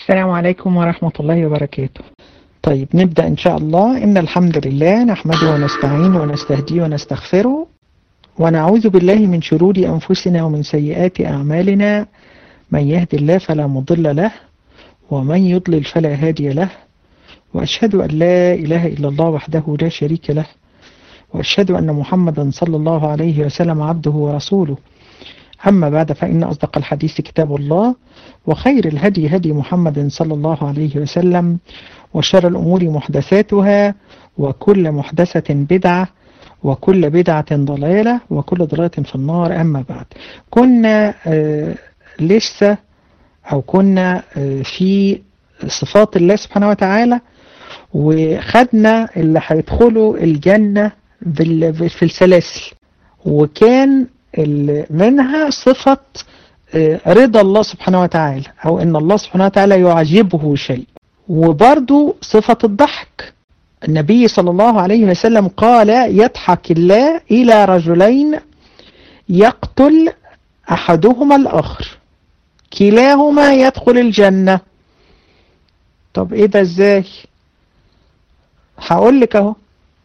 السلام عليكم ورحمة الله وبركاته طيب نبدأ إن شاء الله إن الحمد لله نحمده ونستعينه ونستهديه ونستغفره ونعوذ بالله من شرور أنفسنا ومن سيئات أعمالنا من يهد الله فلا مضل له ومن يضلل فلا هادي له وأشهد أن لا إله إلا الله وحده لا شريك له وأشهد أن محمدا صلى الله عليه وسلم عبده ورسوله أما بعد فإن أصدق الحديث كتاب الله وخير الهدي هدي محمد صلى الله عليه وسلم وشر الأمور محدثاتها وكل محدثة بدعة وكل بدعة ضلالة وكل ضلالة في النار أما بعد كنا آه لسه أو كنا آه في صفات الله سبحانه وتعالى وخدنا اللي هيدخلوا الجنة في السلاسل وكان منها صفة رضا الله سبحانه وتعالى أو إن الله سبحانه وتعالى يعجبه شيء وبرضو صفة الضحك النبي صلى الله عليه وسلم قال يضحك الله إلى رجلين يقتل أحدهما الآخر كلاهما يدخل الجنة طب إيه ده إزاي هقول لك أهو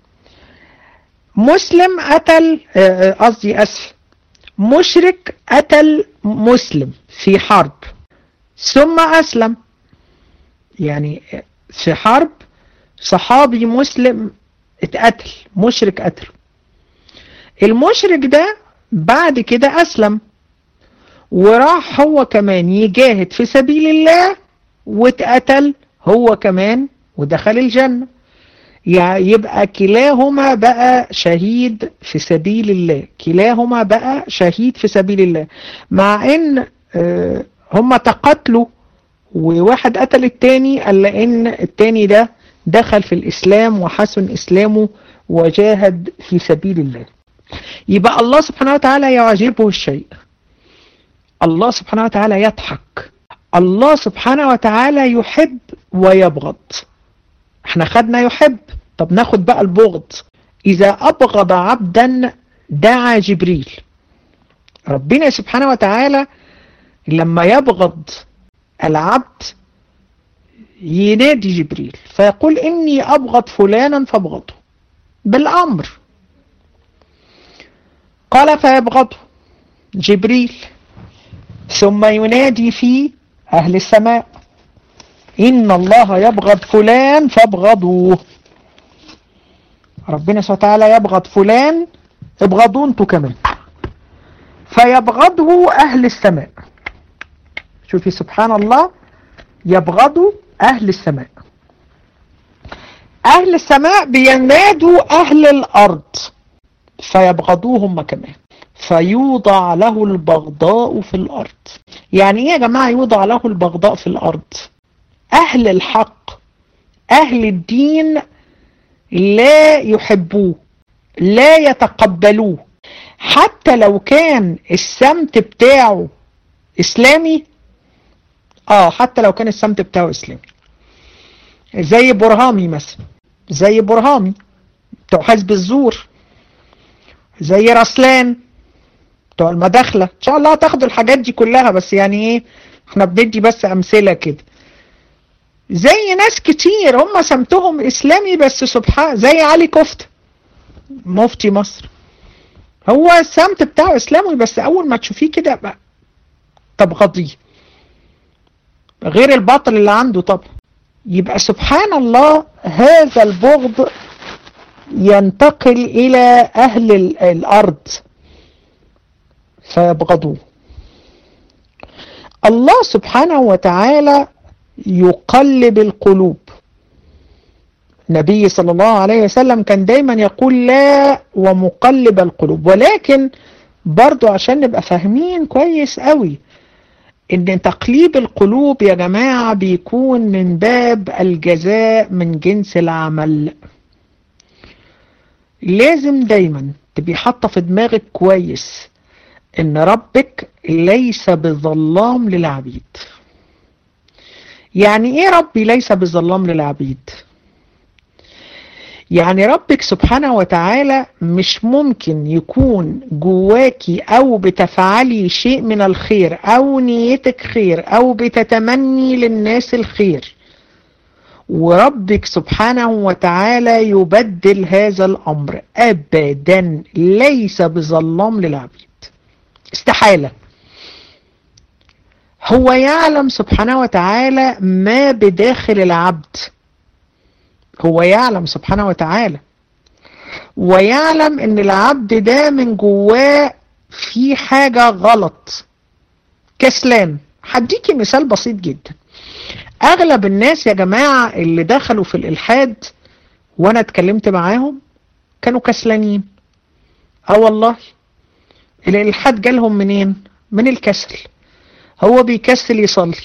مسلم قتل قصدي أسف مشرك قتل مسلم في حرب ثم أسلم يعني في حرب صحابي مسلم اتقتل مشرك قتل المشرك ده بعد كده أسلم وراح هو كمان يجاهد في سبيل الله واتقتل هو كمان ودخل الجنة يعني يبقى كلاهما بقى شهيد في سبيل الله كلاهما بقى شهيد في سبيل الله مع ان هم تقاتلوا وواحد قتل التاني قال لان التاني ده دخل في الاسلام وحسن اسلامه وجاهد في سبيل الله يبقى الله سبحانه وتعالى يعجبه الشيء الله سبحانه وتعالى يضحك الله سبحانه وتعالى يحب ويبغض احنا خدنا يحب طب ناخد بقى البغض اذا ابغض عبدا دعا جبريل ربنا سبحانه وتعالى لما يبغض العبد ينادي جبريل فيقول اني ابغض فلانا فابغضه بالامر قال فيبغضه جبريل ثم ينادي في اهل السماء إن الله يبغض فلان فابغضوه ربنا سبحانه وتعالى يبغض فلان ابغضوه انتوا كمان فيبغضه أهل السماء شوفي سبحان الله يبغضوا أهل السماء أهل السماء بينادوا أهل الأرض فيبغضوهم كمان فيوضع له البغضاء في الأرض يعني ايه يا جماعة يوضع له البغضاء في الأرض أهل الحق أهل الدين لا يحبوه لا يتقبلوه حتى لو كان السمت بتاعه إسلامي آه حتى لو كان السمت بتاعه إسلامي زي برهامي مثلا زي برهامي بتوع حزب الزور زي رسلان بتوع المداخلة إن شاء الله هتاخدوا الحاجات دي كلها بس يعني إيه احنا بندي بس أمثلة كده زي ناس كتير هم سمتهم اسلامي بس سبحان زي علي كفت مفتي مصر هو السمت بتاعه اسلامي بس اول ما تشوفيه كده بقى تبغضيه غير الباطل اللي عنده طبعا يبقى سبحان الله هذا البغض ينتقل الى اهل الارض فيبغضوه الله سبحانه وتعالى يقلب القلوب النبي صلى الله عليه وسلم كان دايما يقول لا ومقلب القلوب ولكن برضو عشان نبقى فاهمين كويس قوي ان تقليب القلوب يا جماعة بيكون من باب الجزاء من جنس العمل لازم دايما تبقي حاطة في دماغك كويس ان ربك ليس بظلام للعبيد يعني ايه ربي ليس بظلام للعبيد يعني ربك سبحانه وتعالى مش ممكن يكون جواكي او بتفعلي شيء من الخير او نيتك خير او بتتمني للناس الخير وربك سبحانه وتعالى يبدل هذا الامر ابدا ليس بظلام للعبيد استحالة هو يعلم سبحانه وتعالى ما بداخل العبد هو يعلم سبحانه وتعالى ويعلم ان العبد ده من جواه في حاجة غلط كسلان هديكي مثال بسيط جدا اغلب الناس يا جماعة اللي دخلوا في الالحاد وانا اتكلمت معاهم كانوا كسلانين اه والله الالحاد جالهم منين من الكسل هو بيكسل يصلي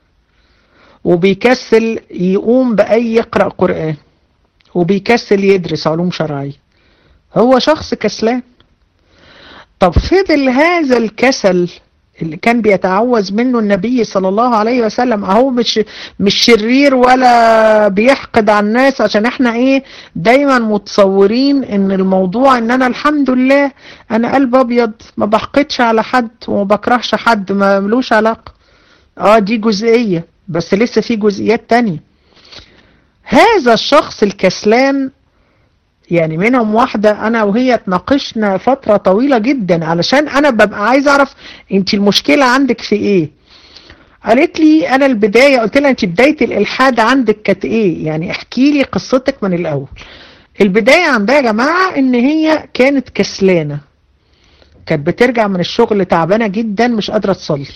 وبيكسل يقوم بأي يقرأ قرآن وبيكسل يدرس علوم شرعية هو شخص كسلان طب فضل هذا الكسل اللي كان بيتعوذ منه النبي صلى الله عليه وسلم اهو مش مش شرير ولا بيحقد على الناس عشان احنا ايه دايما متصورين ان الموضوع ان انا الحمد لله انا قلب ابيض ما بحقدش على حد وما بكرهش حد ما ملوش علاقة اه دي جزئية بس لسه في جزئيات تانية هذا الشخص الكسلان يعني منهم واحدة أنا وهي اتناقشنا فترة طويلة جدا علشان أنا ببقى عايز أعرف أنت المشكلة عندك في إيه قالت لي أنا البداية قلت لها أنت بداية الإلحاد عندك كانت إيه يعني احكي لي قصتك من الأول البداية عندها يا جماعة إن هي كانت كسلانة كانت بترجع من الشغل تعبانة جدا مش قادرة تصلي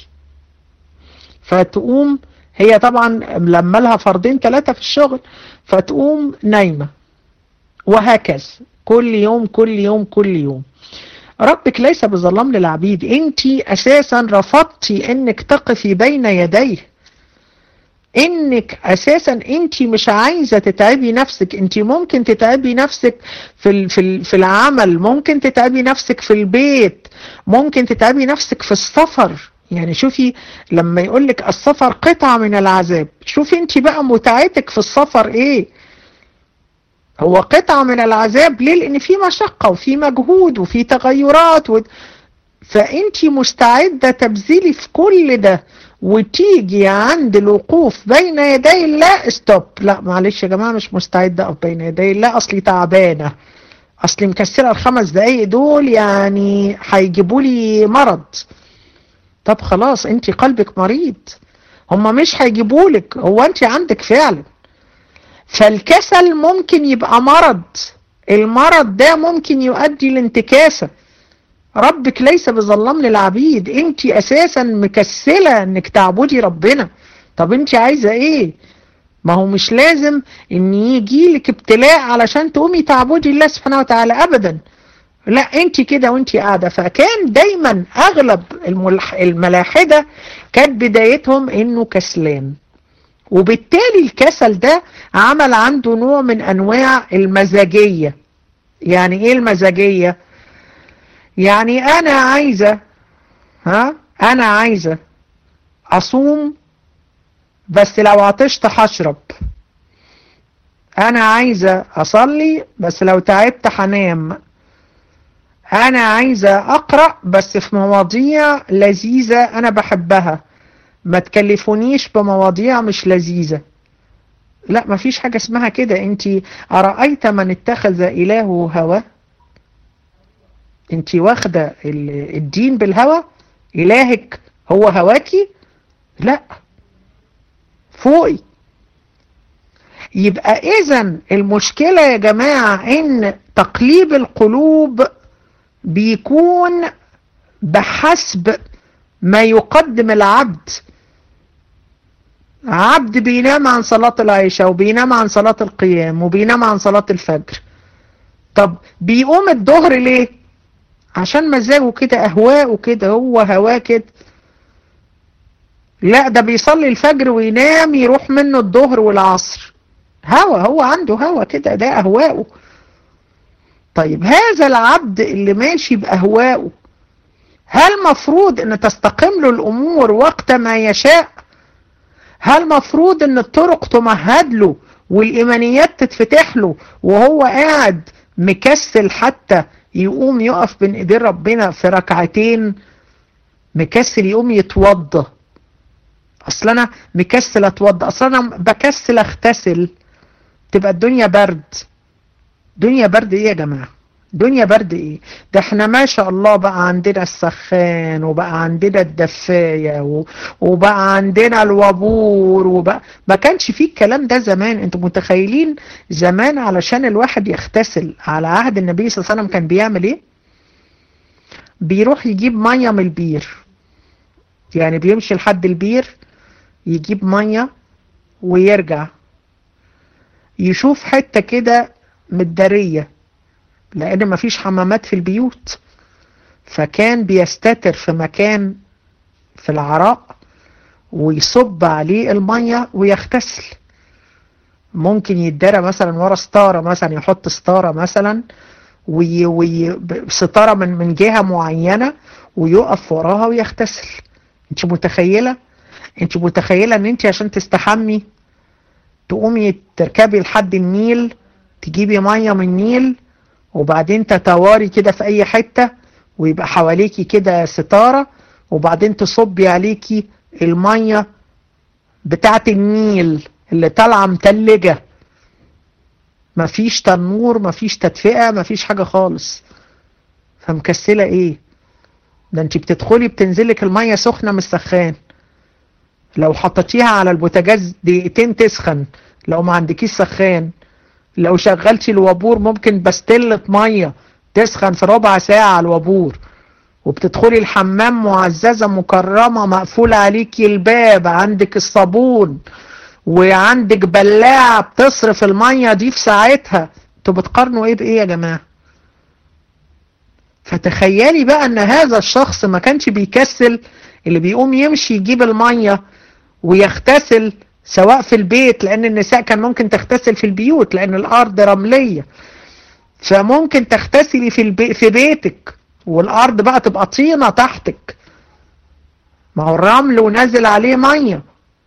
فتقوم هي طبعا ملما لها فردين ثلاثة في الشغل فتقوم نايمة وهكذا كل يوم كل يوم كل يوم ربك ليس بظلام للعبيد انت اساسا رفضتي انك تقفي بين يديه انك اساسا انت مش عايزه تتعبي نفسك انت ممكن تتعبي نفسك في في في العمل ممكن تتعبي نفسك في البيت ممكن تتعبي نفسك في السفر يعني شوفي لما يقول لك السفر قطعه من العذاب شوفي انت بقى متعتك في السفر ايه هو قطعة من العذاب ليه لان في مشقة وفي مجهود وفي تغيرات و... فانت مستعدة تبذلي في كل ده وتيجي عند الوقوف بين يدي الله ستوب لا معلش يا جماعة مش مستعدة اقف بين يدي الله اصلي تعبانة اصلي مكسرة الخمس دقايق دول يعني هيجيبوا لي مرض طب خلاص انت قلبك مريض هما مش هيجيبولك هو انت عندك فعلا فالكسل ممكن يبقى مرض المرض ده ممكن يؤدي لانتكاسة ربك ليس بظلام للعبيد انت اساسا مكسلة انك تعبدي ربنا طب انت عايزة ايه ما هو مش لازم ان يجي لك ابتلاء علشان تقومي تعبدي الله سبحانه وتعالى ابدا لا انت كده وانت قاعدة فكان دايما اغلب الملاحدة كانت بدايتهم انه كسلان وبالتالي الكسل ده عمل عنده نوع من انواع المزاجية يعني ايه المزاجية يعني انا عايزة ها انا عايزة اصوم بس لو عطشت هشرب انا عايزة اصلي بس لو تعبت هنام انا عايزة اقرأ بس في مواضيع لذيذة انا بحبها ما تكلفونيش بمواضيع مش لذيذة لا ما فيش حاجة اسمها كده انت أرأيت من اتخذ إلهه هوى انت واخدة الدين بالهوى إلهك هو هواكي لا فوقي يبقى اذا المشكلة يا جماعة ان تقليب القلوب بيكون بحسب ما يقدم العبد عبد بينام عن صلاة العشاء وبينام عن صلاة القيام وبينام عن صلاة الفجر طب بيقوم الظهر ليه عشان مزاجه كده اهواءه كده هو هواه كده لا ده بيصلي الفجر وينام يروح منه الظهر والعصر هوا هو عنده هوا كده ده اهواءه طيب هذا العبد اللي ماشي باهواءه هل مفروض ان تستقيم له الامور وقت ما يشاء هل مفروض ان الطرق تمهد له والإيمانيات تتفتح له وهو قاعد مكسل حتى يقوم يقف بين ايدين ربنا في ركعتين مكسل يقوم يتوضى اصل انا مكسل اتوضى اصل انا بكسل اغتسل تبقى الدنيا برد دنيا برد ايه يا جماعه دنيا برد ايه ده احنا ما شاء الله بقى عندنا السخان وبقى عندنا الدفاية و... وبقى عندنا الوابور وبقى ما كانش فيه الكلام ده زمان انتوا متخيلين زمان علشان الواحد يغتسل على عهد النبي صلى الله عليه وسلم كان بيعمل ايه بيروح يجيب مية من البير يعني بيمشي لحد البير يجيب مية ويرجع يشوف حتة كده متدارية لان مفيش حمامات في البيوت فكان بيستتر في مكان في العراء ويصب عليه المية ويغتسل ممكن يتدرى مثلا ورا ستارة مثلا يحط ستارة مثلا وي وي ستارة من من جهة معينة ويقف وراها ويغتسل انت متخيلة انت متخيلة ان انت عشان تستحمي تقومي تركبي لحد النيل تجيبي مية من النيل وبعدين تتواري كده في اي حتة ويبقى حواليكي كده ستارة وبعدين تصبي عليكي المية بتاعة النيل اللي طالعة متلجة مفيش تنور مفيش تدفئة مفيش حاجة خالص فمكسلة ايه ده انت بتدخلي بتنزلك المية سخنة من السخان لو حطيتيها على البوتاجاز دقيقتين تسخن لو ما عندكيش سخان لو شغلتي الوابور ممكن بستلة مية تسخن في ربع ساعة الوابور وبتدخلي الحمام معززة مكرمة مقفول عليكي الباب عندك الصابون وعندك بلاعة بتصرف المية دي في ساعتها انتوا بتقارنوا ايه بايه يا جماعة فتخيلي بقى ان هذا الشخص ما كانش بيكسل اللي بيقوم يمشي يجيب المية ويغتسل سواء في البيت لان النساء كان ممكن تغتسل في البيوت لان الارض رملية فممكن تغتسلي في, البي في بيتك والارض بقى تبقى طينة تحتك ما هو الرمل ونازل عليه مية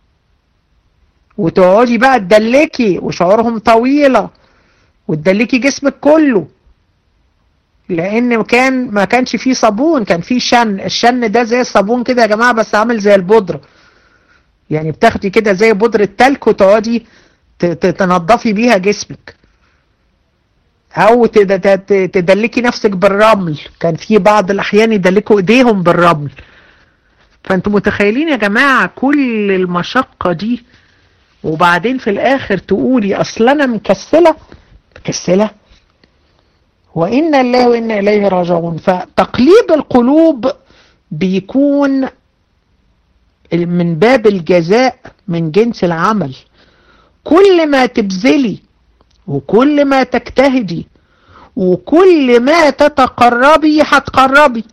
وتقعدي بقى تدلكي وشعورهم طويلة وتدلكي جسمك كله لان كان ما كانش فيه صابون كان فيه شن الشن ده زي الصابون كده يا جماعة بس عامل زي البودرة يعني بتاخدي كده زي بودرة تلك وتقعدي تنضفي بيها جسمك او تدلكي نفسك بالرمل كان في بعض الاحيان يدلكوا ايديهم بالرمل فانتوا متخيلين يا جماعة كل المشقة دي وبعدين في الاخر تقولي اصل انا مكسلة مكسلة وإنا الله وإنا إليه راجعون فتقليب القلوب بيكون من باب الجزاء من جنس العمل كل ما تبذلي وكل ما تجتهدي وكل ما تتقربي هتقربي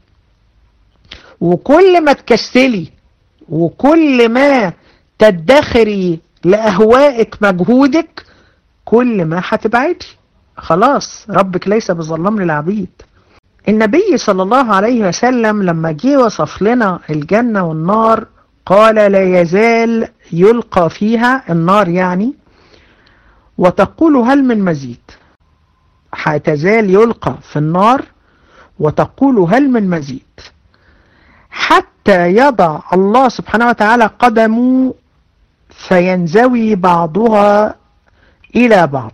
وكل ما تكسلي وكل ما تدخري لأهوائك مجهودك كل ما هتبعدي خلاص ربك ليس بظلام للعبيد النبي صلى الله عليه وسلم لما جه وصف لنا الجنة والنار قال لا يزال يلقى فيها النار يعني وتقول هل من مزيد هتزال يلقى في النار وتقول هل من مزيد حتى يضع الله سبحانه وتعالى قدمه فينزوي بعضها إلى بعض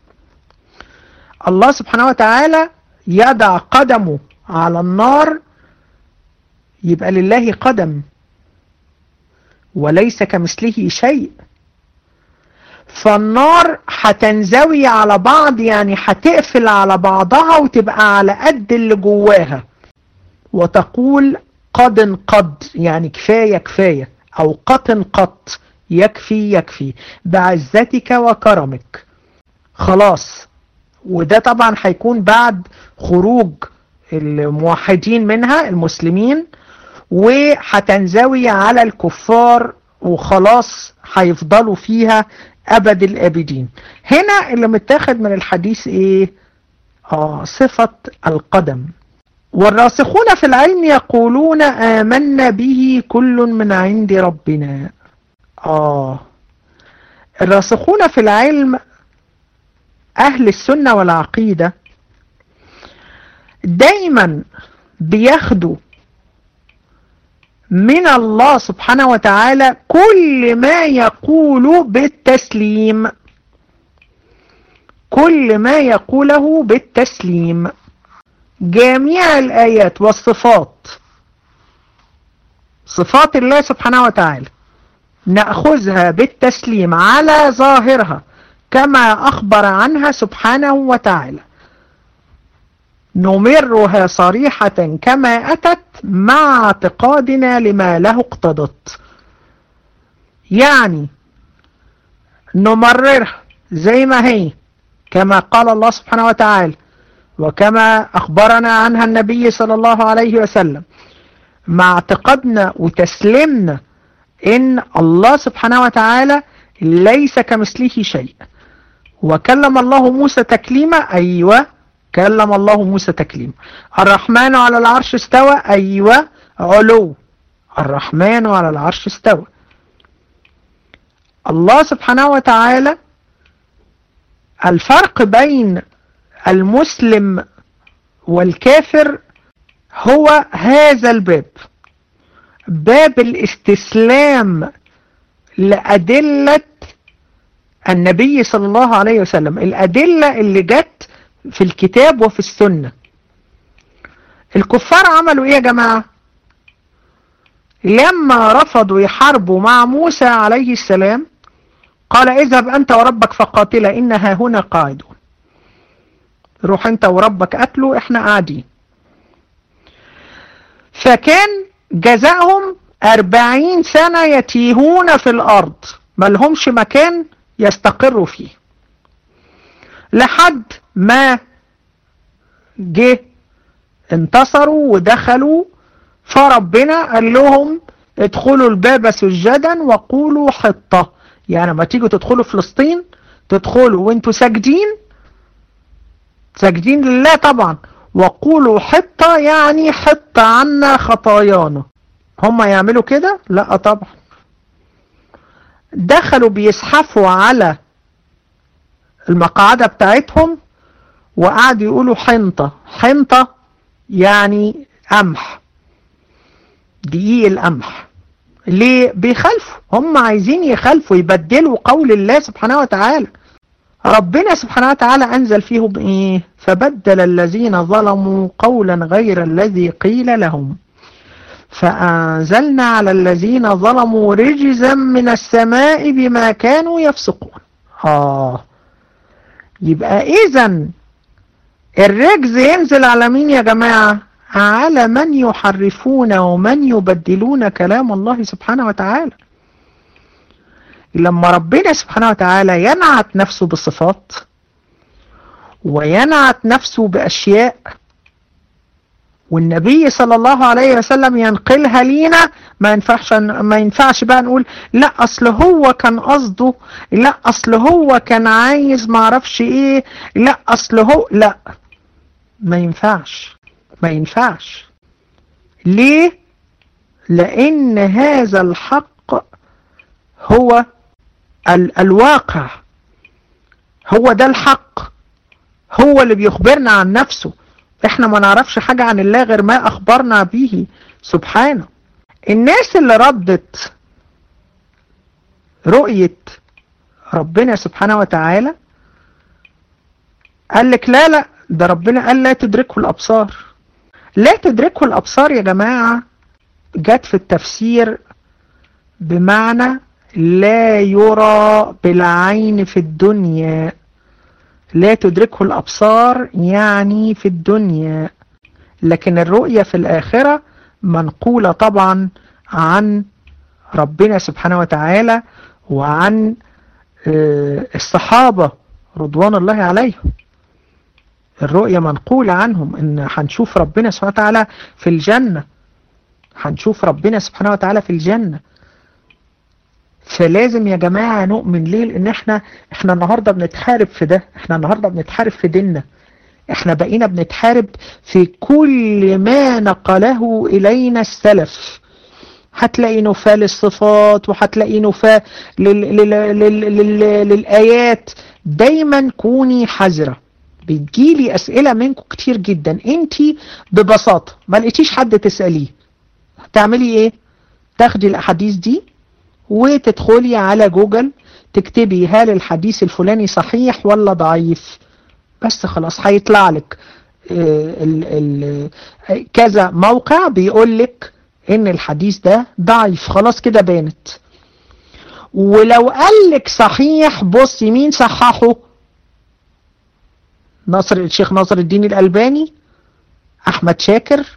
الله سبحانه وتعالى يضع قدمه على النار يبقى لله قدم وليس كمثله شيء فالنار هتنزوي على بعض يعني هتقفل على بعضها وتبقى على قد اللي جواها وتقول قد قد يعني كفاية كفاية او قط قط يكفي يكفي بعزتك وكرمك خلاص وده طبعا هيكون بعد خروج الموحدين منها المسلمين وهتنزوي على الكفار وخلاص هيفضلوا فيها ابد الابدين هنا اللي متاخد من الحديث ايه اه صفة القدم والراسخون في العلم يقولون آمنا به كل من عند ربنا آه الراسخون في العلم أهل السنة والعقيدة دايما بياخدوا من الله سبحانه وتعالى كل ما يقول بالتسليم كل ما يقوله بالتسليم جميع الآيات والصفات صفات الله سبحانه وتعالى نأخذها بالتسليم على ظاهرها كما أخبر عنها سبحانه وتعالى نمرها صريحة كما أتت مع اعتقادنا لما له اقتضت يعني نمررها زي ما هي كما قال الله سبحانه وتعالى وكما أخبرنا عنها النبي صلى الله عليه وسلم مع اعتقادنا وتسليمنا إن الله سبحانه وتعالى ليس كمثله شيء وكلم الله موسى تكليما أيوة كلم الله موسى تكليما الرحمن على العرش استوى أيوة علو الرحمن على العرش استوى الله سبحانه وتعالى الفرق بين المسلم والكافر هو هذا الباب باب الاستسلام لأدلة النبي صلى الله عليه وسلم الأدلة اللي جت في الكتاب وفي السنة الكفار عملوا ايه يا جماعة لما رفضوا يحاربوا مع موسى عليه السلام قال اذهب انت وربك فقاتلا انها هنا قاعدون روح انت وربك قتلوا احنا قاعدين فكان جزاهم أربعين سنة يتيهون في الأرض ما لهمش مكان يستقروا فيه لحد ما جه انتصروا ودخلوا فربنا قال لهم ادخلوا الباب سجدا وقولوا حطة يعني ما تيجوا تدخلوا فلسطين تدخلوا وانتوا ساجدين ساجدين لله طبعا وقولوا حطة يعني حط عنا خطايانا هم يعملوا كده لا طبعا دخلوا بيزحفوا على المقعدة بتاعتهم وقعدوا يقولوا حنطة حنطة يعني قمح دقيق القمح ليه بيخالفوا هم عايزين يخالفوا يبدلوا قول الله سبحانه وتعالى ربنا سبحانه وتعالى أنزل فيهم إيه فبدل الذين ظلموا قولا غير الذي قيل لهم فأنزلنا على الذين ظلموا رجزا من السماء بما كانوا يفسقون آه يبقى إذا الرجز ينزل على مين يا جماعة على من يحرفون ومن يبدلون كلام الله سبحانه وتعالى لما ربنا سبحانه وتعالى ينعت نفسه بصفات وينعت نفسه بأشياء والنبي صلى الله عليه وسلم ينقلها لينا ما ينفعش ما ينفعش بقى نقول لا اصل هو كان قصده لا اصل هو كان عايز ما اعرفش ايه لا اصل هو لا ما ينفعش ما ينفعش ليه لان هذا الحق هو ال الواقع هو ده الحق هو اللي بيخبرنا عن نفسه احنا ما نعرفش حاجة عن الله غير ما اخبرنا به سبحانه الناس اللي ردت رؤية ربنا سبحانه وتعالى قال لك لا لا ده ربنا قال لا تدركه الابصار لا تدركه الابصار يا جماعة جت في التفسير بمعنى لا يرى بالعين في الدنيا لا تدركه الأبصار يعني في الدنيا لكن الرؤية في الآخرة منقولة طبعا عن ربنا سبحانه وتعالى وعن الصحابة رضوان الله عليهم الرؤية منقولة عنهم ان هنشوف ربنا سبحانه وتعالى في الجنة هنشوف ربنا سبحانه وتعالى في الجنة فلازم يا جماعة نؤمن ليه لان احنا احنا النهاردة بنتحارب في ده احنا النهاردة بنتحارب في ديننا احنا بقينا بنتحارب في كل ما نقله الينا السلف هتلاقي نفاة للصفات وهتلاقي نفاة لل... لل... لل... لل... للآيات دايما كوني حذرة بتجيلي أسئلة منكم كتير جدا انت ببساطة ما لقيتيش حد تسأليه هتعملي ايه تاخدي الأحاديث دي وتدخلي على جوجل تكتبي هل الحديث الفلاني صحيح ولا ضعيف بس خلاص هيطلع لك ال ال كذا موقع بيقول لك ان الحديث ده ضعيف خلاص كده بانت ولو قال لك صحيح بصي مين صححه ناصر الشيخ ناصر الدين الألباني أحمد شاكر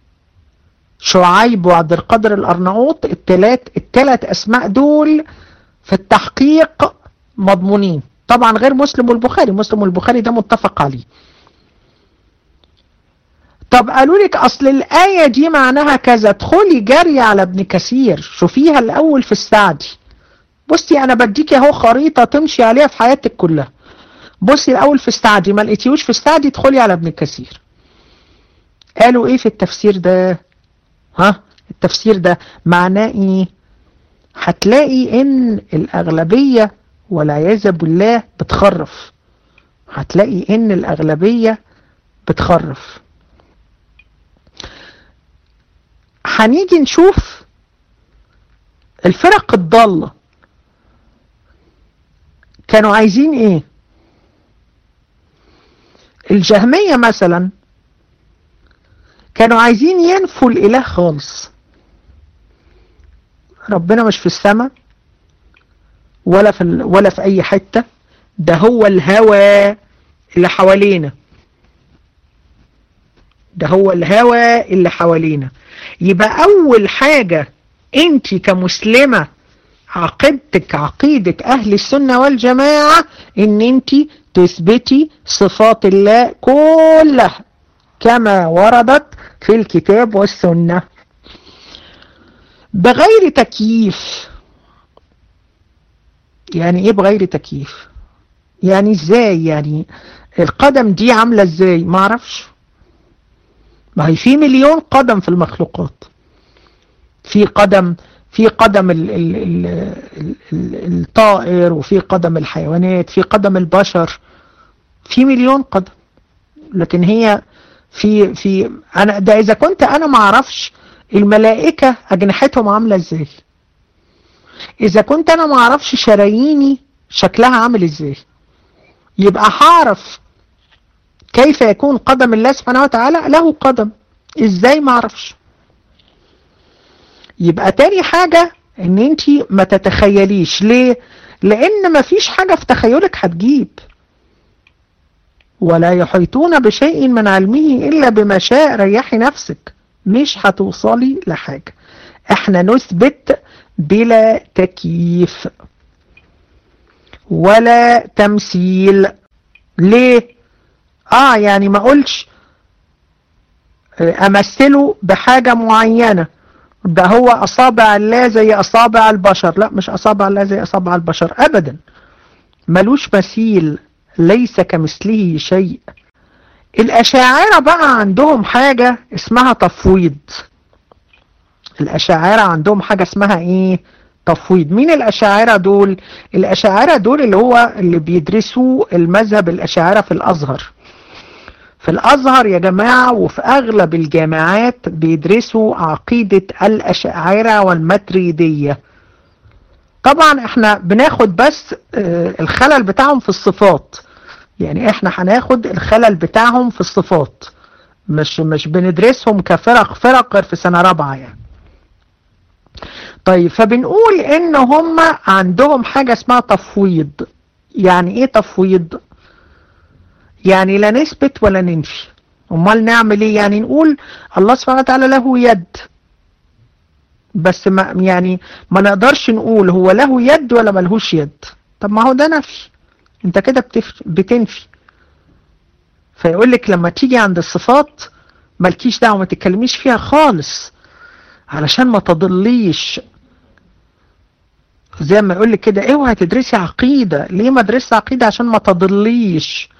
شعيب وعبد القادر الأرناؤوط التلات التلات أسماء دول في التحقيق مضمونين طبعا غير مسلم والبخاري مسلم والبخاري ده متفق عليه طب قالوا لك اصل الايه دي معناها كذا ادخلي جري على ابن كثير شوفيها الاول في السعدي بصي انا بديكي اهو خريطه تمشي عليها في حياتك كلها بصي الاول في السعدي ما لقيتيهوش في السعدي ادخلي على ابن كثير قالوا ايه في التفسير ده ها التفسير ده معناه ايه هتلاقي ان الاغلبيه والعياذ بالله بتخرف هتلاقي ان الاغلبيه بتخرف هنيجي نشوف الفرق الضالة كانوا عايزين ايه الجهمية مثلا كانوا عايزين ينفوا الاله خالص ربنا مش في السماء ولا في ولا في اي حتة ده هو الهوى اللي حوالينا ده هو الهوى اللي حوالينا يبقى اول حاجة انت كمسلمة عقيدتك عقيدة اهل السنة والجماعة ان انت تثبتي صفات الله كلها كما وردت في الكتاب والسنة بغير تكييف يعني ايه بغير تكييف يعني ازاي يعني القدم دي عاملة ازاي معرفش ما هي في مليون قدم في المخلوقات في قدم في قدم ال ال ال ال الطائر وفي قدم الحيوانات في قدم البشر في مليون قدم لكن هي في في انا ده اذا كنت انا ما اعرفش الملائكه اجنحتهم عامله ازاي اذا كنت انا ما اعرفش شراييني شكلها عامل ازاي يبقى هعرف كيف يكون قدم الله سبحانه وتعالى له قدم ازاي ما اعرفش يبقى تاني حاجة ان انت ما تتخيليش ليه لان ما فيش حاجة في تخيلك هتجيب ولا يحيطون بشيء من علمه الا بما شاء ريحي نفسك مش هتوصلي لحاجة احنا نثبت بلا تكييف ولا تمثيل ليه اه يعني ما قلتش امثله بحاجة معينة ده هو اصابع الله زي اصابع البشر لا مش اصابع الله زي اصابع البشر ابدا ملوش مثيل ليس كمثله شيء الاشاعرة بقى عندهم حاجة اسمها تفويض الاشاعرة عندهم حاجة اسمها ايه تفويض مين الاشاعرة دول الاشاعرة دول اللي هو اللي بيدرسوا المذهب الاشاعرة في الازهر في الازهر يا جماعة وفي اغلب الجامعات بيدرسوا عقيدة الاشاعرة والمتريدية طبعا احنا بناخد بس الخلل بتاعهم في الصفات يعني احنا هناخد الخلل بتاعهم في الصفات مش مش بندرسهم كفرق فرق غير في سنة رابعة يعني طيب فبنقول ان هم عندهم حاجة اسمها تفويض يعني ايه تفويض يعني لا نثبت ولا ننفي امال نعمل ايه يعني نقول الله سبحانه وتعالى له يد بس ما يعني ما نقدرش نقول هو له يد ولا ملهوش يد طب ما هو ده نفي انت كده بتنفي فيقول لك لما تيجي عند الصفات مالكيش دعوه ما تتكلميش فيها خالص علشان ما تضليش زي ما يقول لك كده اوعي تدرسي عقيده ليه ما تدرسي عقيده عشان ما تضليش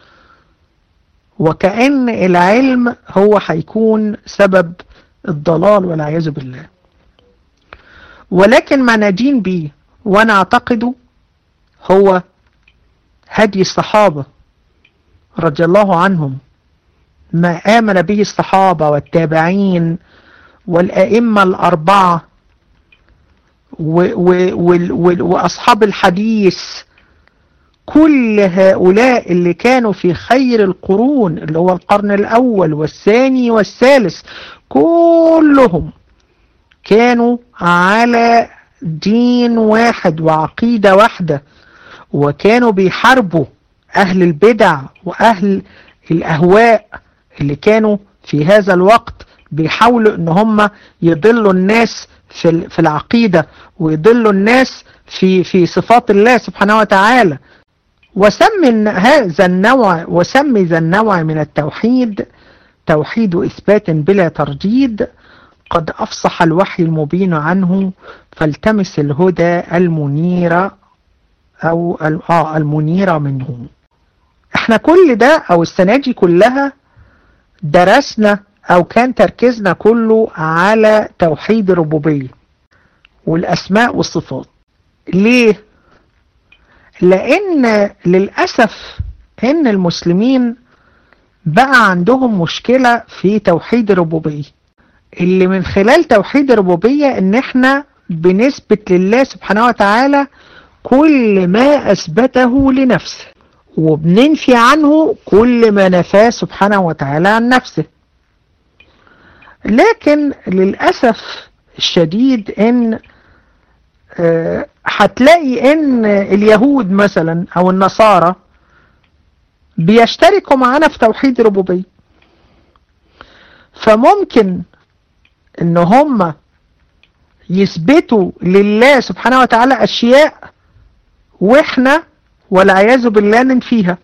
وكأن العلم هو هيكون سبب الضلال والعياذ بالله ولكن ما ندين به وانا اعتقده هو هدي الصحابة رضي الله عنهم ما آمن به الصحابة والتابعين والأئمة الأربعة و و و وأصحاب الحديث كل هؤلاء اللي كانوا في خير القرون اللي هو القرن الأول والثاني والثالث كلهم كانوا على دين واحد وعقيدة واحدة وكانوا بيحاربوا أهل البدع وأهل الأهواء اللي كانوا في هذا الوقت بيحاولوا ان هم يضلوا الناس في في العقيدة ويضلوا الناس في في صفات الله سبحانه وتعالى وسم هذا النوع وسمي ذا النوع من التوحيد توحيد إثبات بلا ترديد قد أفصح الوحي المبين عنه فالتمس الهدى المنير أو آه المنيرة منه احنا كل ده أو السنة دي كلها درسنا أو كان تركيزنا كله على توحيد الربوبية والأسماء والصفات ليه؟ لأن للأسف إن المسلمين بقى عندهم مشكلة في توحيد الربوبية اللي من خلال توحيد الربوبية إن إحنا بنثبت لله سبحانه وتعالى كل ما أثبته لنفسه وبننفي عنه كل ما نفاه سبحانه وتعالى عن نفسه لكن للأسف الشديد ان هتلاقي ان اليهود مثلا او النصارى بيشتركوا معانا في توحيد الربوبية فممكن ان هم يثبتوا لله سبحانه وتعالى اشياء واحنا والعياذ بالله ننفيها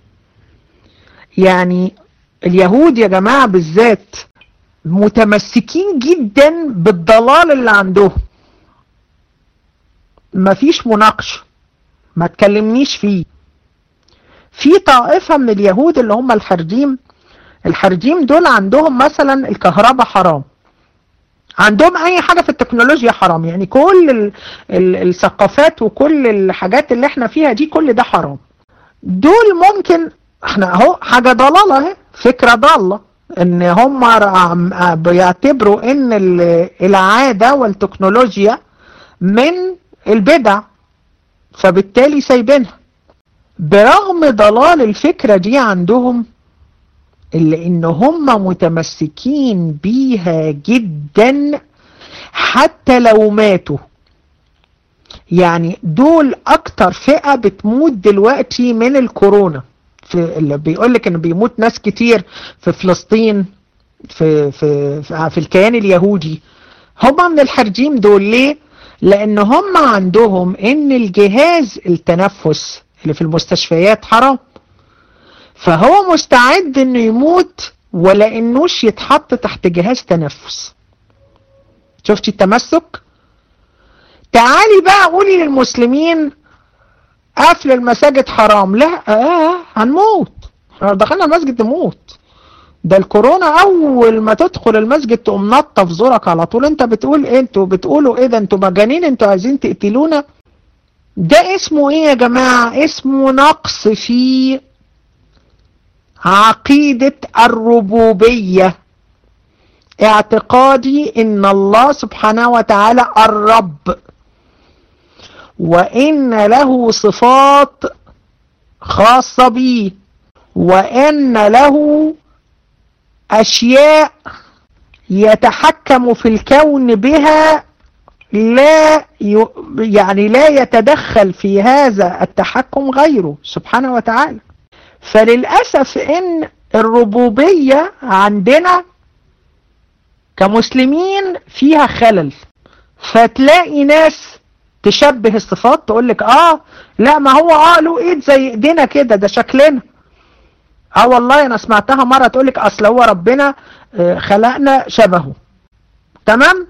يعني اليهود يا جماعة بالذات متمسكين جدا بالضلال اللي عندهم مفيش مناقشة ما تكلمنيش فيه في طائفة من اليهود اللي هم الحرجيم الحرجيم دول عندهم مثلا الكهرباء حرام عندهم اي حاجة في التكنولوجيا حرام يعني كل ال ال الثقافات وكل الحاجات اللي احنا فيها دي كل ده حرام دول ممكن احنا اهو حاجة ضلالة اهي فكرة ضالة ان هم بيعتبروا ان العادة والتكنولوجيا من البدع فبالتالي سايبينها برغم ضلال الفكرة دي عندهم إلا إن هم متمسكين بيها جدا حتى لو ماتوا يعني دول أكتر فئة بتموت دلوقتي من الكورونا في اللي بيقول لك إن بيموت ناس كتير في فلسطين في في في, في الكيان اليهودي هم من الحرجيم دول ليه؟ لأن هم عندهم إن الجهاز التنفس اللي في المستشفيات حرام فهو مستعد انه يموت ولا انوش يتحط تحت جهاز تنفس شفتي التمسك تعالي بقى قولي للمسلمين قفل المساجد حرام لا اه هنموت احنا دخلنا المسجد نموت ده الكورونا اول ما تدخل المسجد تقوم نطف زورك على طول انت بتقول ايه انتوا بتقولوا ايه ده انتوا مجانين انتوا عايزين تقتلونا ده اسمه ايه يا جماعة اسمه نقص في عقيدة الربوبية اعتقادي ان الله سبحانه وتعالى الرب وان له صفات خاصة به وان له اشياء يتحكم في الكون بها لا ي... يعني لا يتدخل في هذا التحكم غيره سبحانه وتعالى فللأسف ان الربوبية عندنا كمسلمين فيها خلل فتلاقي ناس تشبه الصفات تقول لك اه لا ما هو اه له ايد زي ايدينا كده ده شكلنا اه والله انا سمعتها مرة تقول لك اصل هو ربنا خلقنا شبهه تمام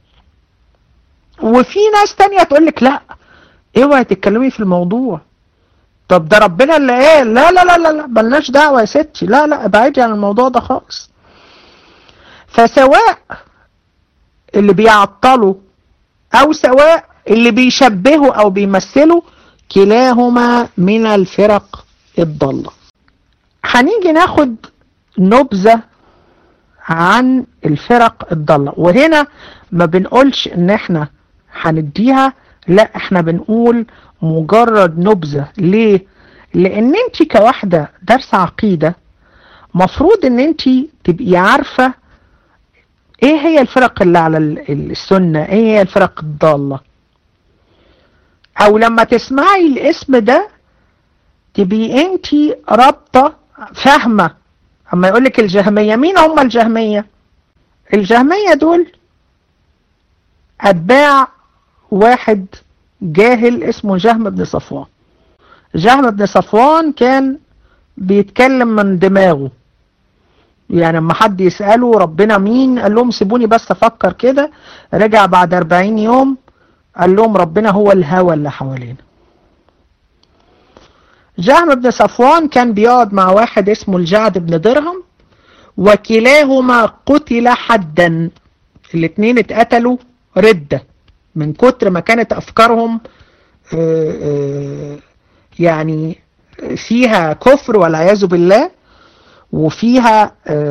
وفي ناس تانية تقول لك لا اوعي تتكلمي في الموضوع طب ده ربنا اللي قال لا لا لا لا لا ملناش دعوه يا ستي لا لا ابعدي عن الموضوع ده خالص فسواء اللي بيعطلوا او سواء اللي بيشبهه او بيمثله كلاهما من الفرق الضالة هنيجي ناخد نبذة عن الفرق الضالة وهنا ما بنقولش ان احنا هنديها لا احنا بنقول مجرد نبذة ليه لان انت كواحدة درس عقيدة مفروض ان انت تبقي عارفة ايه هي الفرق اللي على السنة ايه هي الفرق الضالة او لما تسمعي الاسم ده تبقي انت رابطة فاهمة اما يقولك الجهمية مين هم الجهمية الجهمية دول اتباع واحد جاهل اسمه جهم بن صفوان جهم بن صفوان كان بيتكلم من دماغه يعني لما حد يسأله ربنا مين قال لهم سيبوني بس افكر كده رجع بعد 40 يوم قال لهم ربنا هو الهوى اللي حوالينا جهم بن صفوان كان بيقعد مع واحد اسمه الجعد بن درهم وكلاهما قتل حدا الاثنين اتقتلوا ردة من كتر ما كانت افكارهم يعني فيها كفر والعياذ بالله وفيها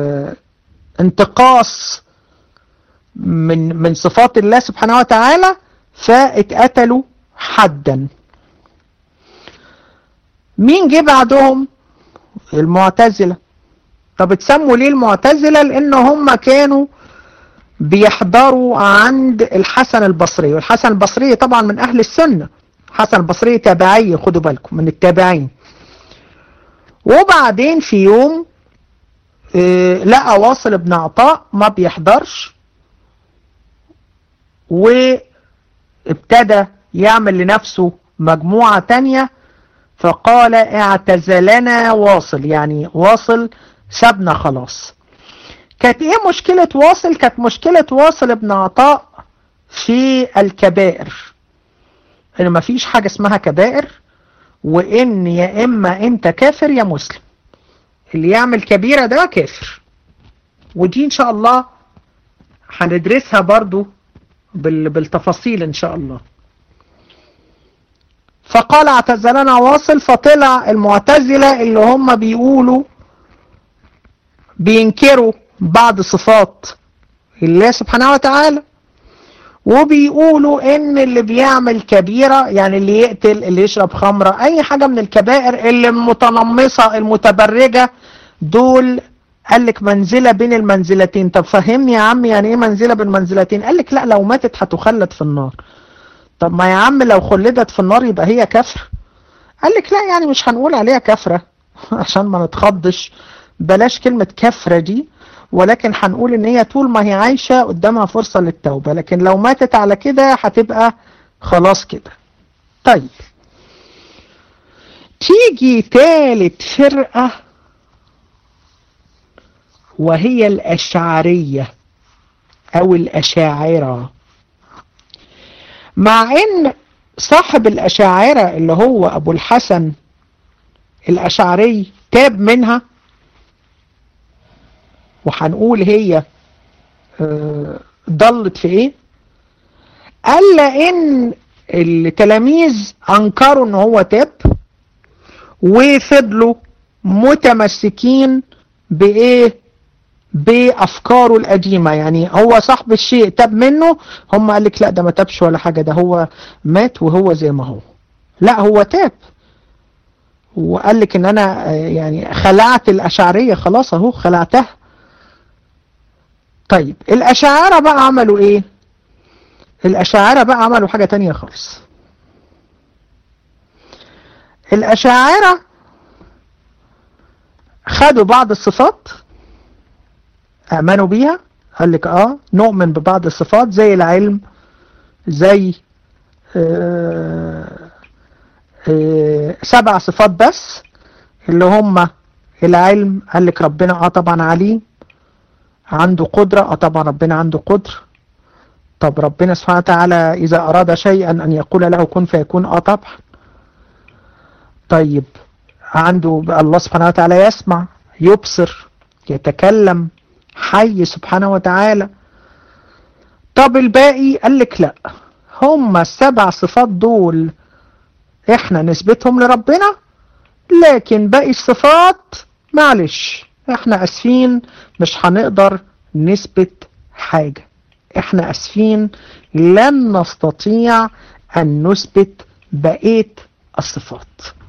انتقاص من من صفات الله سبحانه وتعالى فاتقتلوا حدا مين جه بعدهم المعتزلة طب اتسموا ليه المعتزلة لان هم كانوا بيحضروا عند الحسن البصري والحسن البصري طبعا من اهل السنة حسن البصري تابعي خدوا بالكم من التابعين وبعدين في يوم اه لقى واصل ابن عطاء ما بيحضرش وابتدى يعمل لنفسه مجموعة تانية فقال اعتزلنا واصل يعني واصل سابنا خلاص كانت ايه مشكلة واصل كانت مشكلة واصل ابن عطاء في الكبائر ان مفيش حاجة اسمها كبائر وان يا اما انت كافر يا مسلم اللي يعمل كبيرة ده كافر ودي ان شاء الله هندرسها برضو بالتفاصيل ان شاء الله فقال اعتزلنا واصل فطلع المعتزلة اللي هم بيقولوا بينكروا بعض صفات الله سبحانه وتعالى وبيقولوا ان اللي بيعمل كبيرة يعني اللي يقتل اللي يشرب خمرة اي حاجة من الكبائر اللي المتنمصة المتبرجة دول قال لك منزلة بين المنزلتين طب فهمني يا عم يعني ايه منزلة بين منزلتين قال لك لا لو ماتت هتخلد في النار طب ما يا عم لو خلدت في النار يبقى هي كفر قال لك لا يعني مش هنقول عليها كفرة عشان ما نتخضش بلاش كلمة كفرة دي ولكن هنقول ان هي طول ما هي عايشة قدامها فرصة للتوبة لكن لو ماتت على كده هتبقى خلاص كده طيب تيجي تالت فرقة وهي الأشعرية أو الأشاعرة مع ان صاحب الأشاعرة اللي هو أبو الحسن الأشعري تاب منها وهنقول هي ضلت في ايه قال لان التلاميذ انكروا ان هو تاب وفضلوا متمسكين بايه بافكاره القديمه يعني هو صاحب الشيء تاب منه هم قال لك لا ده ما تابش ولا حاجه ده هو مات وهو زي ما هو لا هو تاب وقال لك ان انا يعني خلعت الاشعريه خلاص اهو خلعتها طيب الأشاعرة بقى عملوا ايه الأشاعرة بقى عملوا حاجة تانية خالص الأشاعرة خدوا بعض الصفات آمنوا بيها قال لك اه نؤمن ببعض الصفات زي العلم زي آه آه سبع صفات بس اللي هم العلم قال لك ربنا اه طبعا عليم عنده قدرة اه طبعا ربنا عنده قدرة طب ربنا سبحانه وتعالى إذا أراد شيئا أن يقول له كن فيكون اه طبعا طيب عنده الله سبحانه وتعالى يسمع يبصر يتكلم حي سبحانه وتعالى طب الباقي قال لك لا هم السبع صفات دول احنا نثبتهم لربنا لكن باقي الصفات معلش احنا اسفين مش هنقدر نثبت حاجة احنا اسفين لن نستطيع ان نثبت بقية الصفات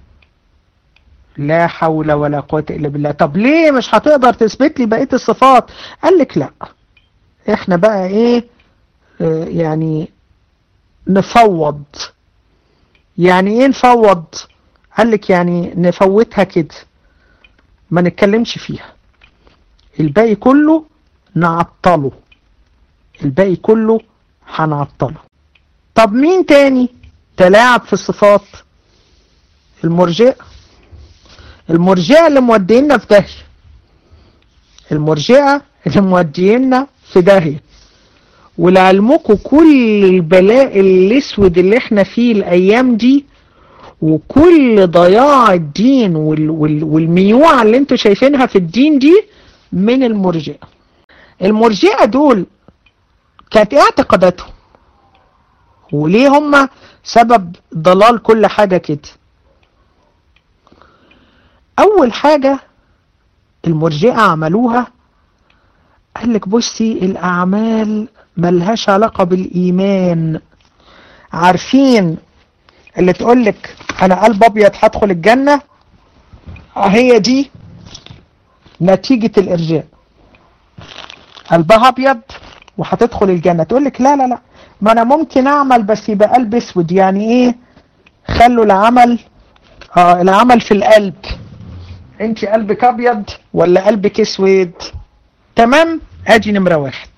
لا حول ولا قوة الا بالله طب ليه مش هتقدر تثبت لي بقية الصفات قال لك لا احنا بقى ايه اه يعني نفوض يعني ايه نفوض قال لك يعني نفوتها كده ما نتكلمش فيها الباقي كله نعطله الباقي كله هنعطله طب مين تاني تلاعب في الصفات المرجئة المرجئة اللي مودينا في داهية المرجئة اللي مودينا في داهية ولعلمكم كل البلاء الاسود اللي احنا فيه الايام دي وكل ضياع الدين وال وال والميوعة اللي انتوا شايفينها في الدين دي من المرجئة المرجئة دول كانت ايه اعتقاداتهم وليه هم سبب ضلال كل حاجة كده اول حاجة المرجئة عملوها قال لك بصي الاعمال ملهاش علاقة بالايمان عارفين اللي تقول لك انا قلب ابيض هدخل الجنة هي دي نتيجة الارجاء قلبها ابيض وهتدخل الجنة تقول لك لا لا لا ما انا ممكن اعمل بس يبقى قلب اسود يعني ايه خلوا العمل اه العمل في القلب انت قلبك ابيض ولا قلبك اسود تمام ادي نمرة واحد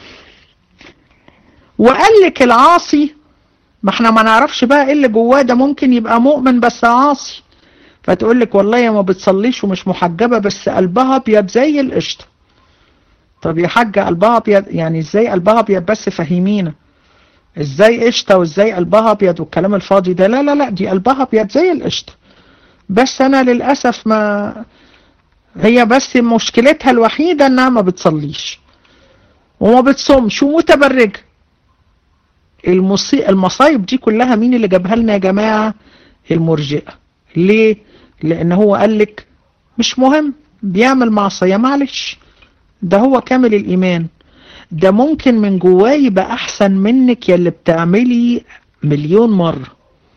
وقال لك العاصي ما احنا ما نعرفش بقى ايه اللي جواه ده ممكن يبقى مؤمن بس عاصي فتقول لك والله ما بتصليش ومش محجبة بس قلبها ابيض زي القشطة طب يا حاجة قلبها ابيض يعني ازاي قلبها ابيض بس فهمينا ازاي قشطة وازاي قلبها ابيض والكلام الفاضي ده لا لا لا دي قلبها ابيض زي القشطة بس انا للأسف ما هي بس مشكلتها الوحيدة انها ما بتصليش وما بتصومش ومتبرجة المصي... المصايب دي كلها مين اللي جابها لنا يا جماعة المرجئة ليه لان هو قال لك مش مهم بيعمل معصية معلش ده هو كامل الايمان ده ممكن من جواه يبقى احسن منك يا اللي بتعملي مليون مرة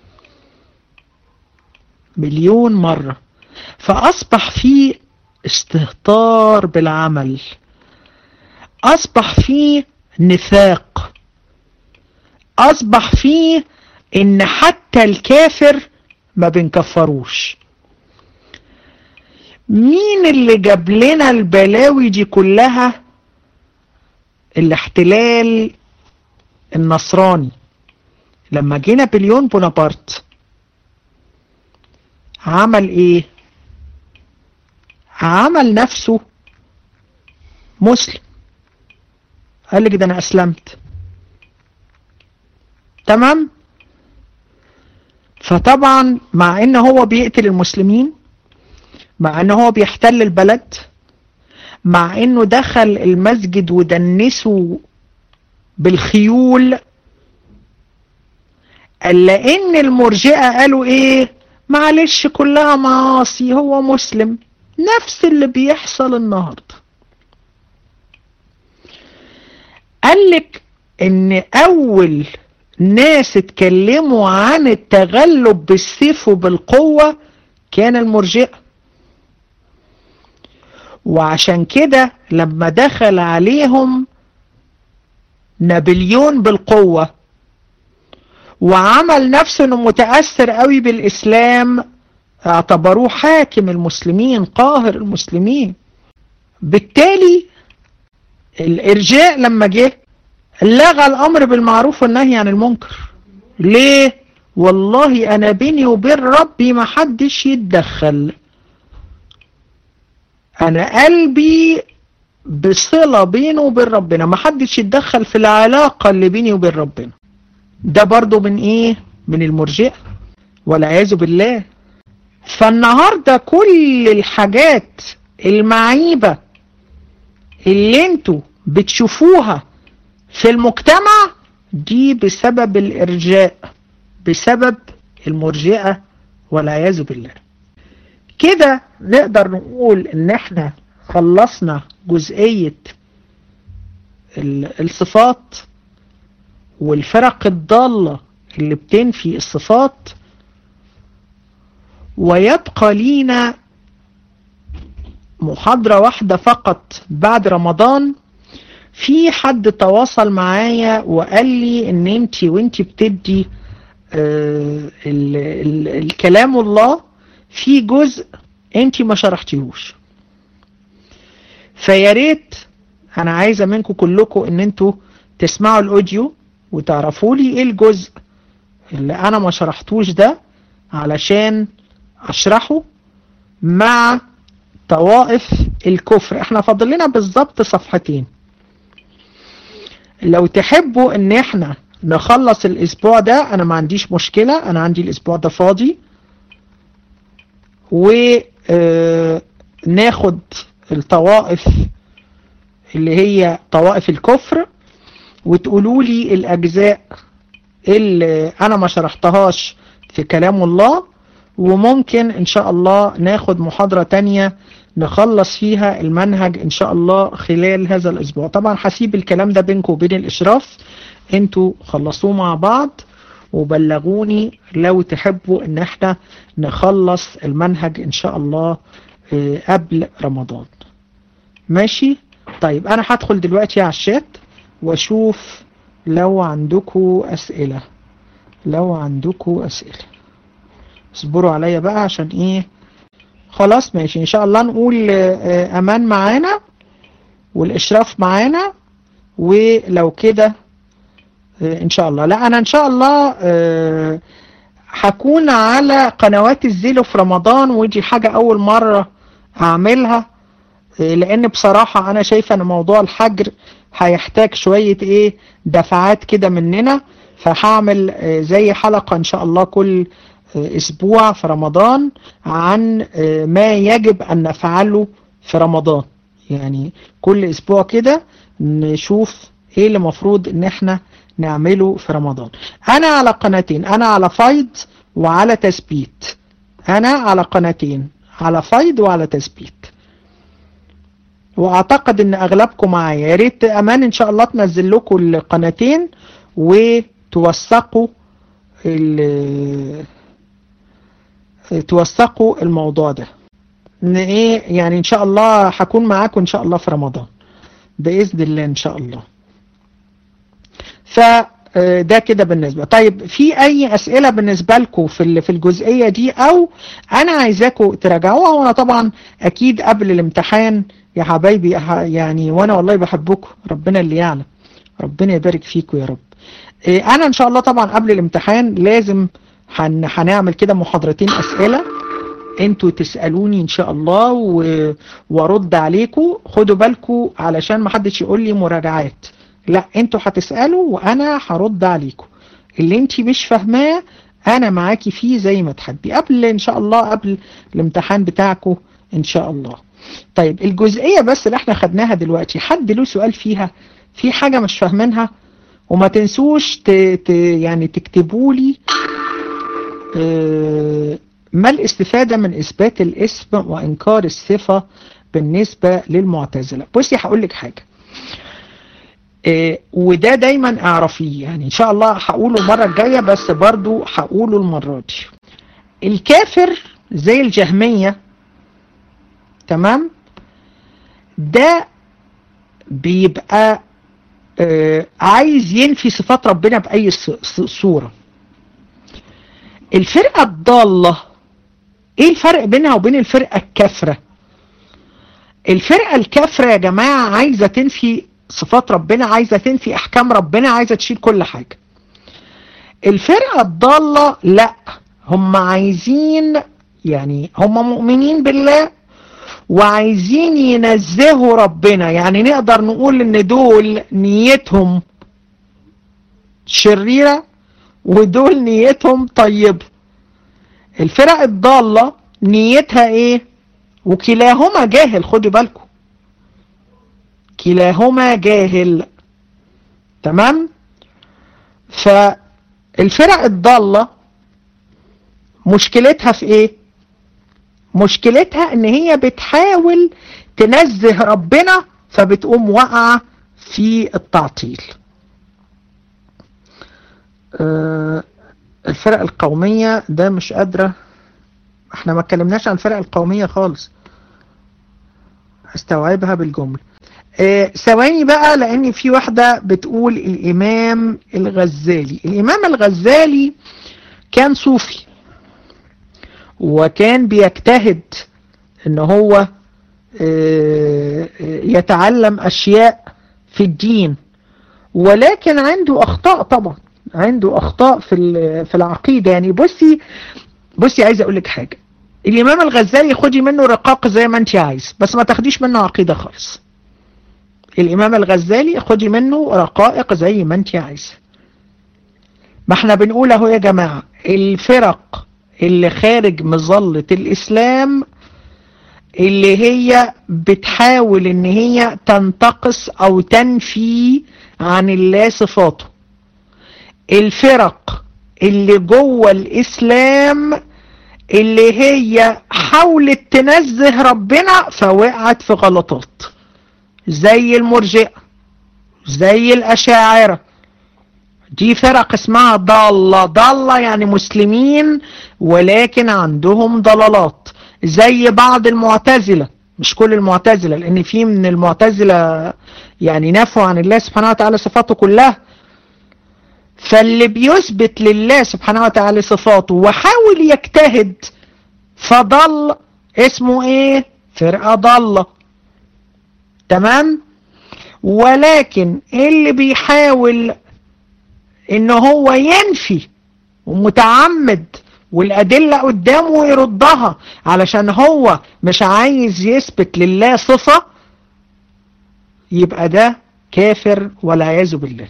مليون مرة فاصبح فيه استهتار بالعمل اصبح فيه نفاق اصبح فيه ان حتى الكافر ما بنكفروش مين اللي جاب لنا البلاوي دي كلها الاحتلال النصراني لما جينا بليون بونابرت عمل ايه عمل نفسه مسلم قال لك ده انا اسلمت تمام فطبعا مع ان هو بيقتل المسلمين مع ان هو بيحتل البلد مع انه دخل المسجد ودنسه بالخيول الا ان المرجئة قالوا ايه معلش كلها معاصي هو مسلم نفس اللي بيحصل النهاردة قالك ان اول ناس اتكلموا عن التغلب بالسيف وبالقوة كان المرجئة وعشان كده لما دخل عليهم نابليون بالقوة وعمل نفسه انه متأثر قوي بالاسلام اعتبروه حاكم المسلمين قاهر المسلمين بالتالي الارجاء لما جه لغى الامر بالمعروف والنهي عن المنكر ليه والله انا بيني وبين ربي ما حدش يتدخل انا قلبي بصلة بينه وبين ربنا ما حدش يتدخل في العلاقة اللي بيني وبين ربنا ده برضو من ايه من المرجئة والعياذ بالله فالنهاردة كل الحاجات المعيبة اللي انتوا بتشوفوها في المجتمع دي بسبب الإرجاء بسبب المرجئة والعياذ بالله كده نقدر نقول ان احنا خلصنا جزئية الصفات والفرق الضالة اللي بتنفي الصفات ويبقى لينا محاضرة واحدة فقط بعد رمضان في حد تواصل معايا وقال لي ان انت وانت بتدي آه ال ال الكلام الله في جزء انت ما شرحتيهوش فيا ريت انا عايزه منكم كلكم ان انتوا تسمعوا الاوديو وتعرفوا لي ايه الجزء اللي انا ما شرحتوش ده علشان اشرحه مع طوائف الكفر احنا فاضل لنا بالظبط صفحتين لو تحبوا ان احنا نخلص الاسبوع ده انا ما عنديش مشكلة انا عندي الاسبوع ده فاضي وناخد الطوائف اللي هي طوائف الكفر وتقولوا لي الاجزاء اللي انا ما شرحتهاش في كلام الله وممكن ان شاء الله ناخد محاضرة تانية نخلص فيها المنهج ان شاء الله خلال هذا الاسبوع طبعا هسيب الكلام ده بينكم وبين الاشراف انتوا خلصوه مع بعض وبلغوني لو تحبوا ان احنا نخلص المنهج ان شاء الله قبل رمضان ماشي طيب انا هدخل دلوقتي على الشات واشوف لو عندكم اسئلة لو عندكم اسئلة اصبروا عليا بقى عشان ايه خلاص ماشي ان شاء الله نقول امان معانا والاشراف معانا ولو كده ان شاء الله لا انا ان شاء الله هكون على قنوات الزيلو في رمضان ودي حاجة اول مرة اعملها لان بصراحة انا شايفة ان موضوع الحجر هيحتاج شوية ايه دفعات كده مننا فهعمل زي حلقة ان شاء الله كل اسبوع في رمضان عن ما يجب ان نفعله في رمضان يعني كل اسبوع كده نشوف ايه اللي مفروض ان احنا نعمله في رمضان انا على قناتين انا على فايض وعلى تثبيت انا على قناتين على فايض وعلى تثبيت واعتقد ان اغلبكم معايا يا ريت امان ان شاء الله تنزل لكم القناتين وتوثقوا توثقوا الموضوع ده ان ايه يعني ان شاء الله هكون معاكم ان شاء الله في رمضان باذن الله ان شاء الله فده كده بالنسبة طيب في اي اسئلة بالنسبة لكم في في الجزئية دي او انا عايزاكم تراجعوها وانا طبعا اكيد قبل الامتحان يا حبايبي يعني وانا والله بحبكم ربنا اللي يعلم ربنا يبارك فيكم يا رب انا ان شاء الله طبعا قبل الامتحان لازم هن هنعمل كده محاضرتين اسئلة انتوا تسألوني ان شاء الله و... وارد عليكم خدوا بالكم علشان ما حدش يقول لي مراجعات لا انتوا هتسألوا وانا هرد عليكم اللي انت مش فاهماه انا معاكي فيه زي ما تحبي قبل ان شاء الله قبل الامتحان بتاعكم ان شاء الله طيب الجزئية بس اللي احنا خدناها دلوقتي حد له سؤال فيها في حاجة مش فاهمينها وما تنسوش ت... ت... يعني تكتبوا لي اه... ما الاستفادة من اثبات الاسم وانكار الصفة بالنسبة للمعتزلة بصي هقول لك حاجة اه وده دايما اعرفيه يعني ان شاء الله هقوله المرة الجاية بس برضو هقوله المرة دي الكافر زي الجهمية تمام ده بيبقى اه عايز ينفي صفات ربنا بأي صورة الفرقة الضالة ايه الفرق بينها وبين الفرقة الكافرة الفرقة الكافرة يا جماعة عايزة تنفي صفات ربنا عايزة تنفي احكام ربنا عايزة تشيل كل حاجة الفرقة الضالة لا هم عايزين يعني هم مؤمنين بالله وعايزين ينزهوا ربنا يعني نقدر نقول ان دول نيتهم شريرة ودول نيتهم طيبة الفرق الضالة نيتها ايه وكلاهما جاهل خدوا بالكم كلاهما جاهل تمام فالفرق الضالة مشكلتها في ايه مشكلتها ان هي بتحاول تنزه ربنا فبتقوم واقعة في التعطيل آه، الفرق القومية ده مش قادرة احنا ما اتكلمناش عن الفرق القومية خالص استوعبها بالجملة آه، ثواني بقى لان في واحدة بتقول الامام الغزالي الامام الغزالي كان صوفي وكان بيجتهد ان هو آه، يتعلم اشياء في الدين ولكن عنده اخطاء طبعا عنده اخطاء في في العقيدة يعني بصي بصي عايز اقول لك حاجة الامام الغزالي خدي منه رقاق زي ما انت عايز بس ما تاخديش منه عقيدة خالص الامام الغزالي خدي منه رقائق زي ما انت عايزة ما احنا بنقول اهو يا جماعة الفرق اللي خارج مظلة الاسلام اللي هي بتحاول ان هي تنتقص او تنفي عن الله صفاته الفرق اللي جوه الاسلام اللي هي حاولت تنزه ربنا فوقعت في غلطات زي المرجئة زي الاشاعرة دي فرق اسمها ضالة ضالة يعني مسلمين ولكن عندهم ضلالات زي بعض المعتزلة مش كل المعتزلة لان في من المعتزلة يعني نفوا عن الله سبحانه وتعالى صفاته كلها فاللي بيثبت لله سبحانه وتعالى صفاته وحاول يجتهد فضل اسمه ايه فرقة ضالة تمام ولكن اللي بيحاول ان هو ينفي ومتعمد والأدلة قدامه يردها علشان هو مش عايز يثبت لله صفة يبقى ده كافر والعياذ بالله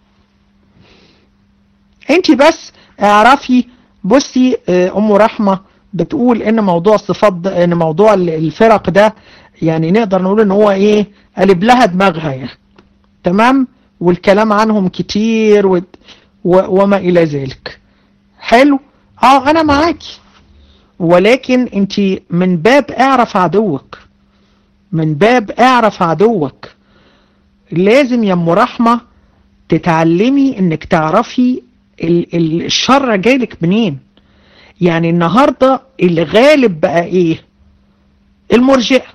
انت بس اعرفي بصي ام رحمة بتقول ان موضوع الصفات ده ان موضوع الفرق ده يعني نقدر نقول ان هو ايه قلب لها دماغها يعني تمام والكلام عنهم كتير و... و... وما الى ذلك حلو اه انا معاكي ولكن انت من باب اعرف عدوك من باب اعرف عدوك لازم يا ام رحمة تتعلمي انك تعرفي الشر جايلك منين يعني النهاردة الغالب بقى ايه المرجئة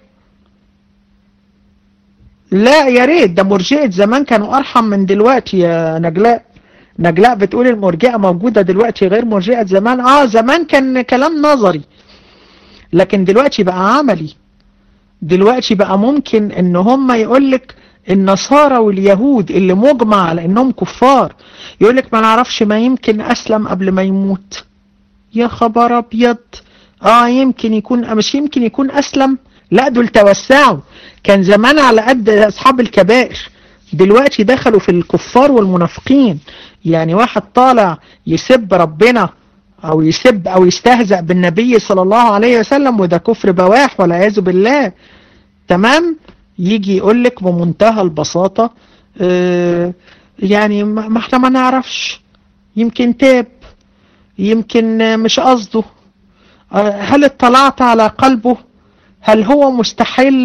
لا يا ريت ده مرجئة زمان كانوا ارحم من دلوقتي يا نجلاء نجلاء بتقول المرجئة موجودة دلوقتي غير مرجئة زمان اه زمان كان كلام نظري لكن دلوقتي بقى عملي دلوقتي بقى ممكن ان هم يقولك النصارى واليهود اللي مجمع على انهم كفار يقولك ما نعرفش ما يمكن اسلم قبل ما يموت يا خبر ابيض اه يمكن يكون مش يمكن يكون اسلم لا دول توسعوا كان زمان على قد اصحاب الكبائر دلوقتي دخلوا في الكفار والمنافقين يعني واحد طالع يسب ربنا او يسب او يستهزأ بالنبي صلى الله عليه وسلم وده كفر بواح والعياذ بالله تمام يجي يقول لك بمنتهى البساطة اه يعني ما احنا ما نعرفش يمكن تاب يمكن مش قصده هل اطلعت على قلبه هل هو مستحل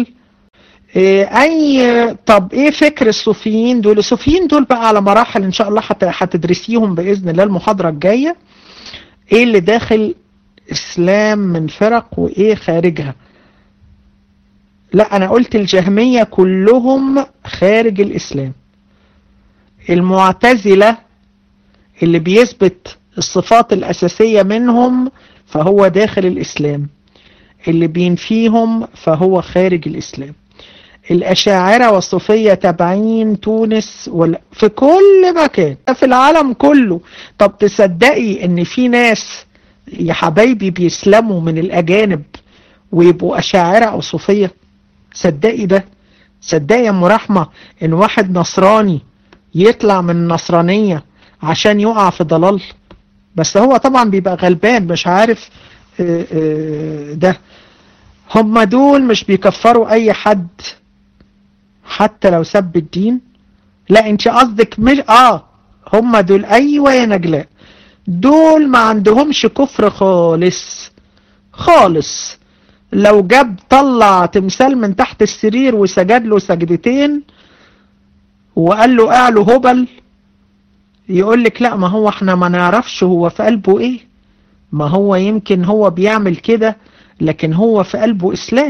اي طب ايه فكر الصوفيين دول الصوفيين دول بقى على مراحل ان شاء الله هتدرسيهم باذن الله المحاضرة الجاية ايه اللي داخل اسلام من فرق وايه خارجها لا انا قلت الجهمية كلهم خارج الاسلام المعتزلة اللي بيثبت الصفات الاساسية منهم فهو داخل الاسلام اللي بينفيهم فهو خارج الاسلام الأشاعرة والصوفية تابعين تونس ولا في كل مكان في العالم كله طب تصدقي ان في ناس يا حبايبي بيسلموا من الأجانب ويبقوا أشاعرة أو صوفية صدقي ده صدقي يا ام رحمة ان واحد نصراني يطلع من النصرانية عشان يقع في ضلال بس هو طبعا بيبقى غلبان مش عارف ده هم دول مش بيكفروا اي حد حتى لو سب الدين لا انت قصدك مش اه هم دول ايوه يا نجلاء دول ما عندهمش كفر خالص خالص لو جاب طلع تمثال من تحت السرير وسجد له سجدتين وقال له اعلو هبل يقول لك لا ما هو احنا ما نعرفش هو في قلبه ايه ما هو يمكن هو بيعمل كده لكن هو في قلبه اسلام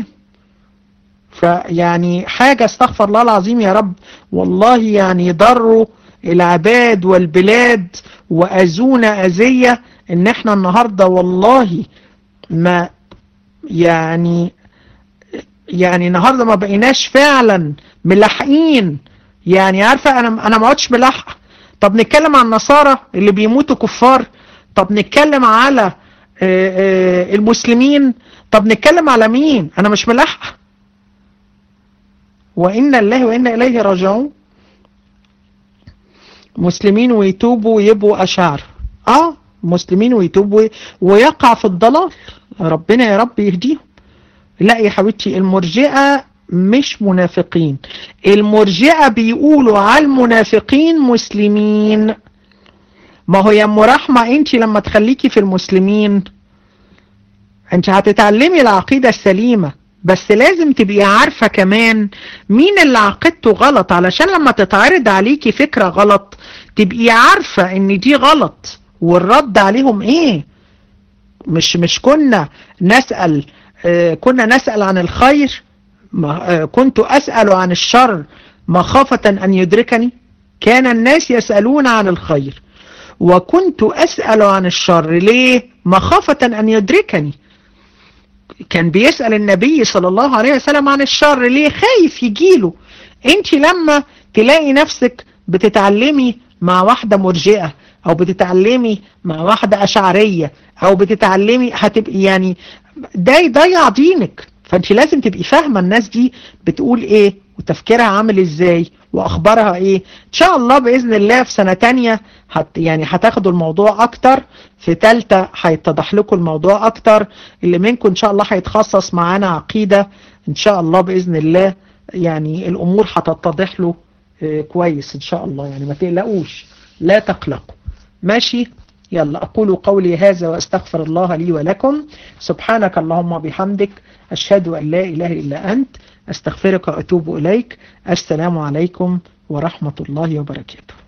فيعني حاجة استغفر الله العظيم يا رب والله يعني ضروا العباد والبلاد وأذونا أذية ان احنا النهاردة والله ما يعني يعني النهاردة ما بقيناش فعلا ملحقين يعني عارفة انا انا ما عدتش ملحق طب نتكلم عن النصارى اللي بيموتوا كفار طب نتكلم على المسلمين طب نتكلم على مين انا مش ملحق وإن الله وإنا إليه راجعون مسلمين ويتوبوا ويبقوا أشعر آه مسلمين ويتوبوا ويقع في الضلال ربنا يا رب يهديهم لا يا حبيبتي المرجئة مش منافقين المرجئة بيقولوا على المنافقين مسلمين ما هو يا ام رحمة انت لما تخليكي في المسلمين انت هتتعلمي العقيدة السليمة بس لازم تبقي عارفة كمان مين اللي عقيدته غلط علشان لما تتعرض عليكي فكرة غلط تبقي عارفة ان دي غلط والرد عليهم ايه مش مش كنا نسأل آه كنا نسأل عن الخير ما آه كنت أسأل عن الشر مخافة أن يدركني كان الناس يسألون عن الخير وكنت أسأل عن الشر ليه مخافة أن يدركني كان بيسأل النبي صلى الله عليه وسلم عن الشر ليه خايف يجيله انت لما تلاقي نفسك بتتعلمي مع واحدة مرجئة او بتتعلمي مع واحدة اشعرية او بتتعلمي هتبقي يعني ده يضيع دينك فانت لازم تبقي فاهمة الناس دي بتقول ايه وتفكيرها عامل ازاي واخبارها ايه ان شاء الله باذن الله في سنة تانية هت يعني هتاخدوا الموضوع اكتر في تالتة هيتضح لكم الموضوع اكتر اللي منكم ان شاء الله هيتخصص معانا عقيدة ان شاء الله باذن الله يعني الامور هتتضح له اه كويس ان شاء الله يعني ما تقلقوش لا تقلقوا ماشي يلا أقول قولي هذا وأستغفر الله لي ولكم سبحانك اللهم بحمدك أشهد أن لا إله إلا أنت أستغفرك وأتوب إليك السلام عليكم ورحمة الله وبركاته